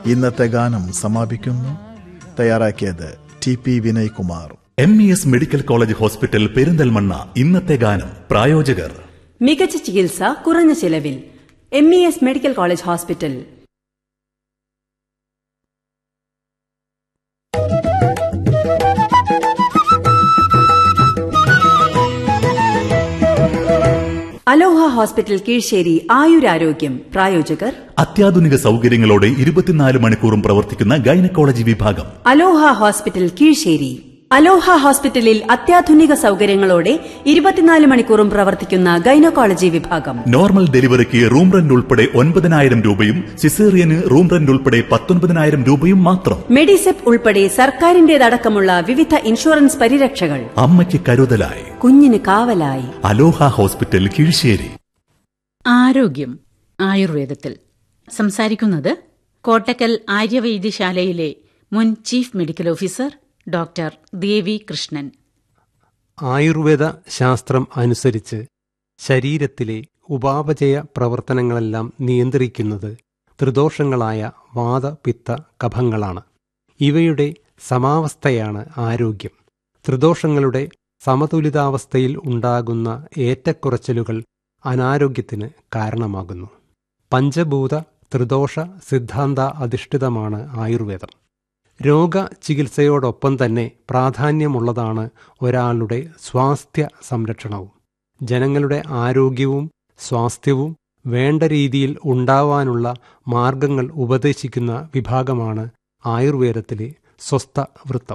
ഇന്നത്തെ ഗാനം സമാപിക്കുന്നു തയ്യാറാക്കിയത് T P Vinaykumar M E S medical college hospital Perinthalmanna ഇന്നത്തെ ഗാനം പ്രായോജകർ മികച്ച ചികിത്സ കുറഞ്ഞ ചിലവിൽ M E S medical college hospital Aloha hospital Keezhisseri ആയുരാരോഗ്യം പ്രായോജകർ അത്യാധുനിക സൗകര്യങ്ങളോടെ ഇരുപത്തിനാല് മണിക്കൂറും പ്രവർത്തിക്കുന്ന ഗൈനക്കോളജി വിഭാഗം അലോഹ ഹോസ്പിറ്റൽ കീഴ്ശ്ശേരി അലോഹ ഹോസ്പിറ്റലിൽ അത്യാധുനിക സൗകര്യങ്ങളോടെ ഇരുപത്തിനാല് മണിക്കൂറും പ്രവർത്തിക്കുന്ന ഗൈനക്കോളജി വിഭാഗം നോർമൽ ഡെലിവറിക്ക് റൂം റെന്റ് ഉൾപ്പെടെ ഒൻപതിനായിരം രൂപയും സിസേറിയന് റൂം റെന്റ് ഉൾപ്പെടെ പത്തൊൻപതിനായിരം രൂപയും മാത്രം മെഡിസെപ്പ് ഉൾപ്പെടെ സർക്കാരിന്റേതടക്കമുള്ള വിവിധ ഇൻഷുറൻസ് പരിരക്ഷകൾ അമ്മയ്ക്ക് കരുതലായി കുഞ്ഞിന് കാവലായി അലോഹ ഹോസ്പിറ്റൽ കീഴ്ശ്ശേരി ആരോഗ്യം ആയുർവേദത്തിൽ സംസാരിക്കുന്നത് കോട്ടക്കൽ ആര്യവൈദ്യശാലയിലെ മുൻ chief medical officer doctor Devi Krishnan Ayurveda ശാസ്ത്രം അനുസരിച്ച് ശരീരത്തിലെ ഉപാപചയ പ്രവർത്തനങ്ങളെല്ലാം നിയന്ത്രിക്കുന്നത് ത്രിദോഷങ്ങളായ വാത പിത്ത കഫങ്ങളാണ് ഇവയുടെ സമാവസ്ഥയാണ് ആരോഗ്യം ത്രിദോഷങ്ങളുടെ സമതുലിതാവസ്ഥയിൽ ഉണ്ടാകുന്ന ഏറ്റക്കുറച്ചിലുകൾ അനാരോഗ്യത്തിന് കാരണമാകുന്നു പഞ്ചഭൂത ത്രിദോഷ സിദ്ധാന്ത അധിഷ്ഠിതമാണ് ആയുർവേദം രോഗചികിത്സയോടൊപ്പം തന്നെ പ്രാധാന്യമുള്ളതാണ് ഒരാളുടെ സ്വാസ്ഥ്യ സംരക്ഷണവും ജനങ്ങളുടെ ആരോഗ്യവും സ്വാസ്ഥ്യവും വേണ്ട രീതിയിൽ ഉണ്ടാവാനുള്ള മാർഗങ്ങൾ ഉപദേശിക്കുന്ന വിഭാഗമാണ് ആയുർവേദത്തിലെ സ്വസ്ഥ വൃത്തം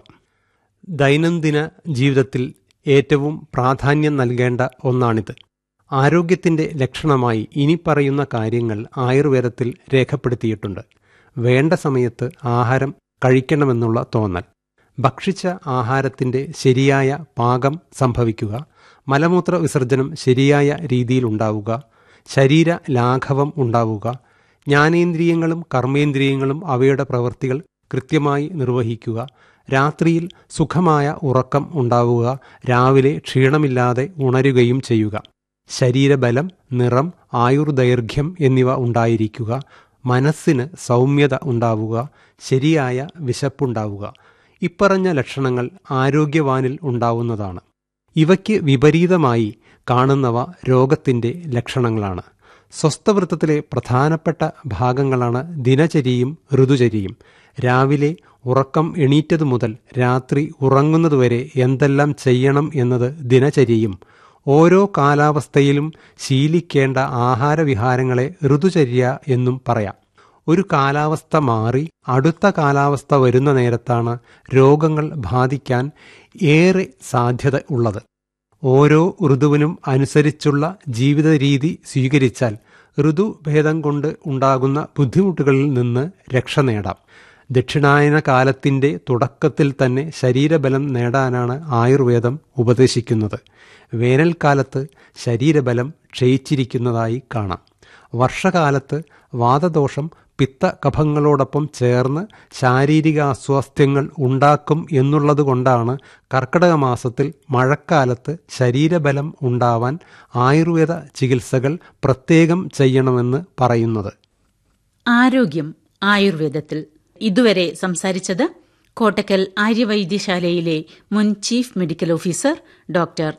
ദൈനംദിന ജീവിതത്തിൽ ഏറ്റവും പ്രാധാന്യം നൽകേണ്ട ഒന്നാണിത് ആരോഗ്യത്തിന്റെ ലക്ഷണമായി ഇനി പറയുന്ന കാര്യങ്ങൾ ആയുർവേദത്തിൽ രേഖപ്പെടുത്തിയിട്ടുണ്ട് വേണ്ട സമയത്ത് ആഹാരം കഴിക്കണമെന്നുള്ള തോന്നൽ ഭക്ഷിച്ച ആഹാരത്തിന്റെ ശരിയായ പാകം സംഭവിക്കുക മലമൂത്ര വിസർജനം ശരിയായ രീതിയിൽ ഉണ്ടാവുക ശരീര ലാഘവം ഉണ്ടാവുക ജ്ഞാനേന്ദ്രിയങ്ങളും കർമ്മേന്ദ്രിയങ്ങളും അവയുടെ പ്രവൃത്തികൾ കൃത്യമായി നിർവഹിക്കുക രാത്രിയിൽ സുഖമായ ഉറക്കം ഉണ്ടാവുക രാവിലെ ക്ഷീണമില്ലാതെ ഉണരുകയും ചെയ്യുക ശരീരബലം നിറം ആയുർദൈർഘ്യം എന്നിവ ഉണ്ടായിരിക്കുക മനസ്സിന് സൗമ്യത ഉണ്ടാവുക ശരിയായ വിശപ്പുണ്ടാവുക ഇപ്പറഞ്ഞ ലക്ഷണങ്ങൾ ആരോഗ്യവാനിൽ ഉണ്ടാവുന്നതാണ് ഇവയ്ക്ക് വിപരീതമായി കാണുന്നവ രോഗത്തിന്റെ ലക്ഷണങ്ങളാണ് സ്വസ്ഥവൃത്തത്തിലെ പ്രധാനപ്പെട്ട ഭാഗങ്ങളാണ് ദിനചര്യയും ഋതുചര്യയും രാവിലെ ഉറക്കം എണീറ്റതു മുതൽ രാത്രി ഉറങ്ങുന്നതുവരെ എന്തെല്ലാം ചെയ്യണം എന്നത് ദിനചര്യയും ഓരോ കാലാവസ്ഥയിലും ശീലിക്കേണ്ട ആഹാരവിഹാരങ്ങളെ ഋതുചര്യ എന്നും പറയാം ഒരു കാലാവസ്ഥ മാറി അടുത്ത കാലാവസ്ഥ വരുന്ന നേരത്താണ് രോഗങ്ങൾ ബാധിക്കാൻ ഏറെ സാധ്യത ഉള്ളത് ഓരോ ഋതുവിനും അനുസരിച്ചുള്ള ജീവിത രീതി സ്വീകരിച്ചാൽ ഋതുഭേദം കൊണ്ട് ഉണ്ടാകുന്ന ബുദ്ധിമുട്ടുകളിൽ നിന്ന് രക്ഷ നേടാം ദക്ഷിണായന കാലത്തിന്റെ തുടക്കത്തിൽ തന്നെ ശരീരബലം നേടാനാണ് ആയുർവേദം ഉപദേശിക്കുന്നത് വേനൽക്കാലത്ത് ശരീരബലം ക്ഷയിച്ചിരിക്കുന്നതായി കാണാം വർഷകാലത്ത് വാതദോഷം പിത്ത കഫങ്ങളോടൊപ്പം ചേർന്ന് ശാരീരിക അസ്വാസ്ഥ്യങ്ങൾ ഉണ്ടാക്കും എന്നുള്ളതുകൊണ്ടാണ് കർക്കിടക മാസത്തിൽ മഴക്കാലത്ത് ശരീരബലം ഉണ്ടാവാൻ ആയുർവേദ ചികിത്സകൾ പ്രത്യേകം ചെയ്യണമെന്ന് പറയുന്നത് ആരോഗ്യം ആയുർവേദത്തിൽ ഇതുവരെ സംസാരിച്ചത് കോട്ടക്കൽ ആര്യവൈദ്യശാലയിലെ മുൻ ചീഫ് മെഡിക്കൽ ഓഫീസർ ഡോക്ടർ